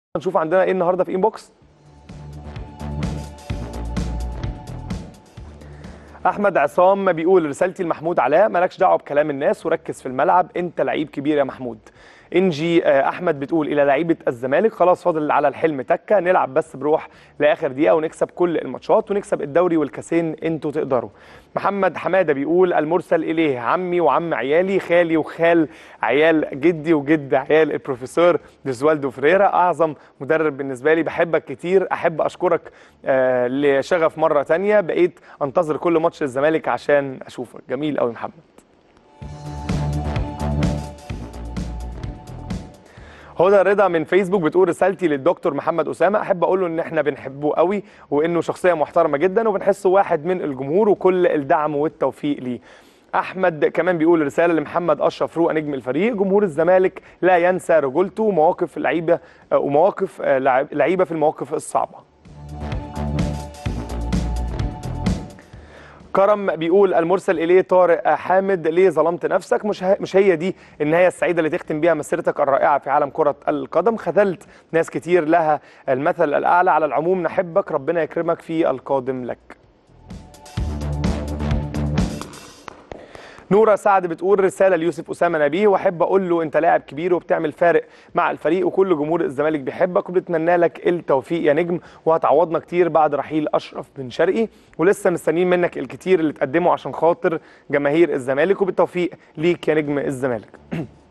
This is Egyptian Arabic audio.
نشوف عندنا ايه النهارده في انبوكس احمد عصام بيقول رسالتي لمحمود علاء مالكش دعوه بكلام الناس وركز في الملعب انت لعيب كبير يا محمود انجي آه، احمد بتقول الى لعيبه الزمالك خلاص فاضل على الحلم تكه نلعب بس بروح لاخر دقيقه ونكسب كل الماتشات ونكسب الدوري والكاسين انتوا تقدروا محمد حماده بيقول المرسل اليه عمي وعم عيالي خالي وخال عيال جدي وجد عيال البروفيسور ديزوالدو فريرا اعظم مدرب بالنسبه لي بحبك كتير احب اشكرك آه لشغف مره تانية بقيت انتظر كل ماتش الزمالك عشان اشوفك جميل قوي محمد هدى رضا من فيسبوك بتقول رسالتي للدكتور محمد اسامه احب اقول له ان احنا بنحبه قوي وانه شخصيه محترمه جدا وبنحسه واحد من الجمهور وكل الدعم والتوفيق ليه احمد كمان بيقول رساله لمحمد اشرف روق نجم الفريق جمهور الزمالك لا ينسى رجولته ومواقف لعيبه ومواقف لعب- لعيبه في المواقف الصعبه كرم بيقول المرسل اليه طارق حامد ليه ظلمت نفسك مش ه... مش هي دي النهايه السعيده اللي تختم بيها مسيرتك الرائعه في عالم كره القدم خذلت ناس كتير لها المثل الاعلى على العموم نحبك ربنا يكرمك في القادم لك نورة سعد بتقول رسالة ليوسف أسامة نبيه وأحب أقول له أنت لاعب كبير وبتعمل فارق مع الفريق وكل جمهور الزمالك بيحبك وبنتمنى لك التوفيق يا نجم وهتعوضنا كتير بعد رحيل أشرف بن شرقي ولسه مستنيين منك الكتير اللي تقدمه عشان خاطر جماهير الزمالك وبالتوفيق ليك يا نجم الزمالك